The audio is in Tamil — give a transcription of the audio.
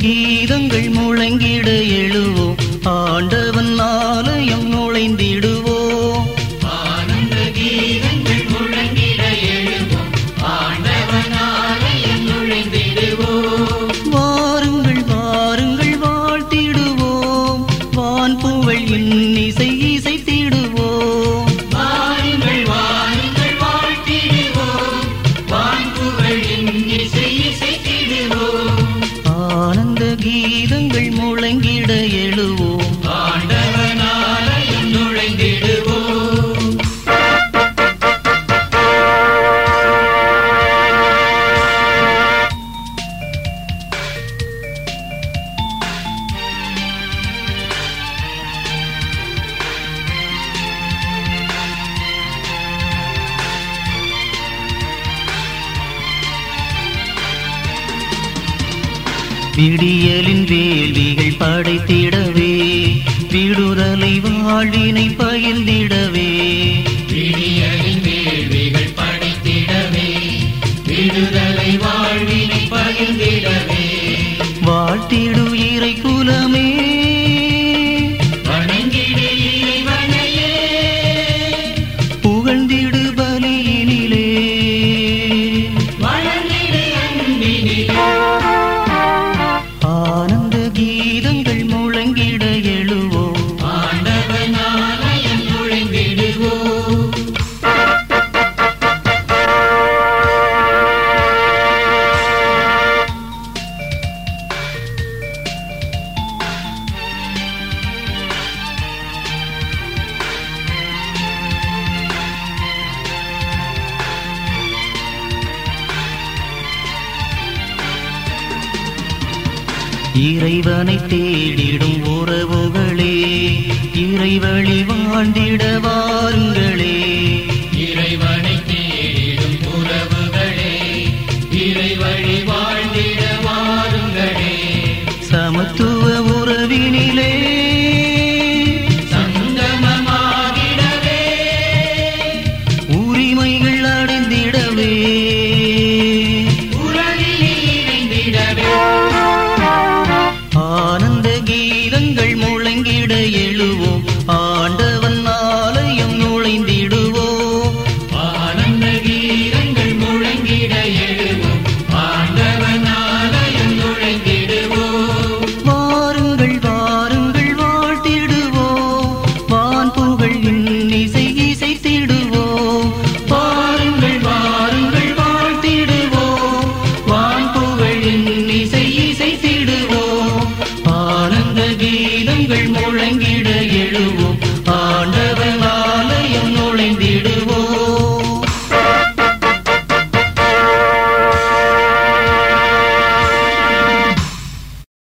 கீதங்கள் முழங்கிட எழுவோம் ஆண்டவன் ஆலயம் நுழைந்திடுவோம் ஆனந்த கீதங்கள் முழங்கிட எழுவோம் ஆண்டவன் ஆலயம் நுழைந்திடுவோம் வாருங்கள் வாருங்கள் வாழ்த்திடுவோம் வான் புகழ் இன்னிசை இசைத்திடுவோம் வாருங்கள் வாருங்கள் வாழ்த்திடுவோம் வான்புகழின் இசை இசைத்திடுவோம் ஆனந்த கீதங்கள் முழங்கிட எழுவோம் ஆண்டவன் ஆலயம் நுழைந்திடுவோம் விடியலின் வேள்விகள் படைத்திடவே விடுதலை வாழ்வினை பகிர்ந்திடவே விடியலின் வேள்விகள் படைத்திடவே விடுதலை வாழ்வினை பகிர்ந்திடவே வாழ்த்திடு இறை குலமே வணங்கிடு இறைவனையே புகழ்ந்திடு பலியினிலே வளர்ந்திடு அன்பினிலே ஆனந்த கீதங்கள் முழங்கிட எழுவோம் ஆண்டவன் ஆலயம் நுழைந்திடுவோம் இறைவனை தேடிடும் உறவுகளே இறைவழி வாழ்ந்திட வாருங்களே